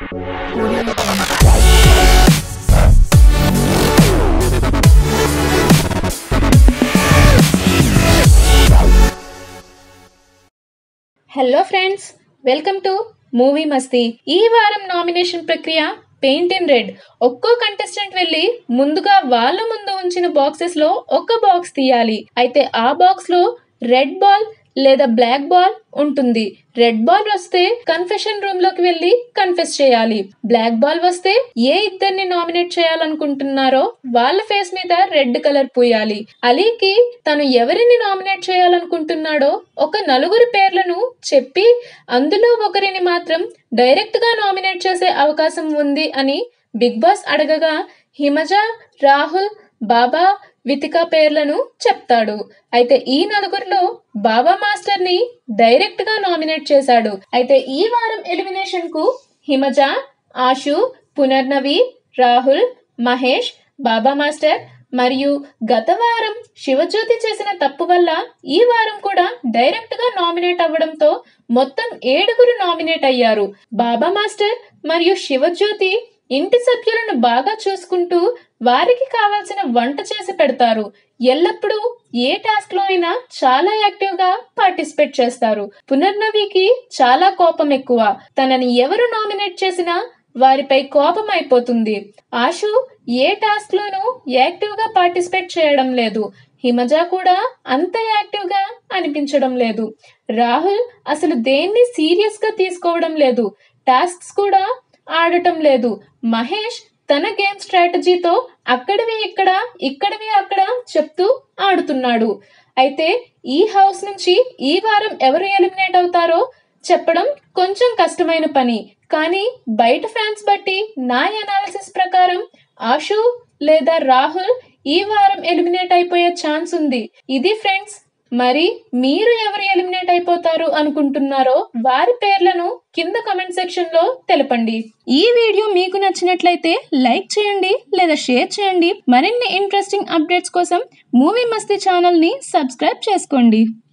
hello friends welcome to movie Masti ఈ వారం nomination ప్రక్రియ పెయింట్ ఇన్ రెడ్ ఒక్కో కంటెస్టెంట్ వెళ్ళి ముందుగా వాళ్ళ ముందు ఉంచిన బాక్సెస్ లో ఒక బాక్స్ తీయాలి అయితే ఆ బాక్స్ లో రెడ్ బాల్ లేదా బ్లాక్ బాల్ ఉంటుంది రెడ్ బాల్ వస్తే కన్ఫెషన్ రూమ్ లోకి వెళ్ళి కన్ఫెస్ చేయాలి బ్లాక్ బాల్ వస్తే ఏ ఇద్దరిని నామినేట్ చేయాలనుకుంటున్నారో వాళ్ళ ఫేస్ మీద రెడ్ కలర్ పూయాలి అలీకి తను ఎవరిని నామినేట్ చేయాలనుకుంటున్నాడో ఒక నలుగురు పేర్లను చెప్పి అందులో ఒకరిని మాత్రం డైరెక్ట్ గా నామినేట్ చేసే అవకాశం ఉంది అని బిగ్ బాస్ అడగగా హిమజ రాహుల్ బాబా వితిక పేర్లను చెప్తాడు అయితే ఈ నలుగురిలో బాబా మాస్టర్ ని డైరెక్ట్ గా నామినేట్ చేశాడు అయితే ఈ వారం ఎలిమినేషన్ కు హిమజ ఆశు పునర్నవి రాహుల్ మహేష్ బాబా మాస్టర్ మరియు గత వారం శివజ్యోతి చేసిన తప్పు వల్ల ఈ వారం కూడా డైరెక్ట్ గా నామినేట్ అవ్వడంతో మొత్తం ఏడుగురు నామినేట్ అయ్యారు బాబా మాస్టర్ మరియు శివజ్యోతి ఇంటి సభ్యులను బాగా చూసుకుంటూ వారికి కావాల్సిన వంట చేసి పెడతారు ఎల్లప్పుడూ ఏ టాస్క్ లో అయినా చాలా యాక్టివ్ గా పార్టిసిపేట్ చేస్తారు పునర్నవికి చాలా కోపం ఎక్కువ తనని ఎవరు నామినేట్ చేసినా వారిపై కోపం అయిపోతుంది ఆశు ఏ టాస్క్ లోనూ యాక్టివ్ గా పార్టిసిపేట్ చేయడం లేదు హిమజ కూడా అంత యాక్టివ్ గా అనిపించడం లేదు రాహుల్ అసలు దేన్ని సీరియస్ గా తీసుకోవడం లేదు టాస్క్స్ కూడా ఆడటం లేదు మహేష్ తన గేమ్ స్ట్రాటజీతో అక్కడివి ఇక్కడ ఇక్కడివి అక్కడ చెప్తూ ఆడుతున్నాడు అయితే ఈ హౌస్ నుంచి ఈ వారం ఎవరు ఎలిమినేట్ అవుతారో చెప్పడం కొంచెం కష్టమైన పని కానీ బయట ఫ్యాన్స్ బట్టి నా అనాలిసిస్ ప్రకారం ఆషు లేదా రాహుల్ ఈ వారం ఎలిమినేట్ అయిపోయే ఛాన్స్ ఉంది ఇది ఫ్రెండ్స్ మరి మీరు ఎవరు ఎలిమినేట్ అయిపోతారు అనుకుంటున్నారో వారి పేర్లను కింద కమెంట్ సెక్షన్ లో తెలపండి ఈ వీడియో మీకు నచ్చినట్లయితే లైక్ చేయండి లేదా షేర్ చేయండి మరిన్ని ఇంట్రెస్టింగ్ అప్డేట్స్ కోసం మూవీ మస్తీ ఛానల్ ని సబ్స్క్రైబ్ చేసుకోండి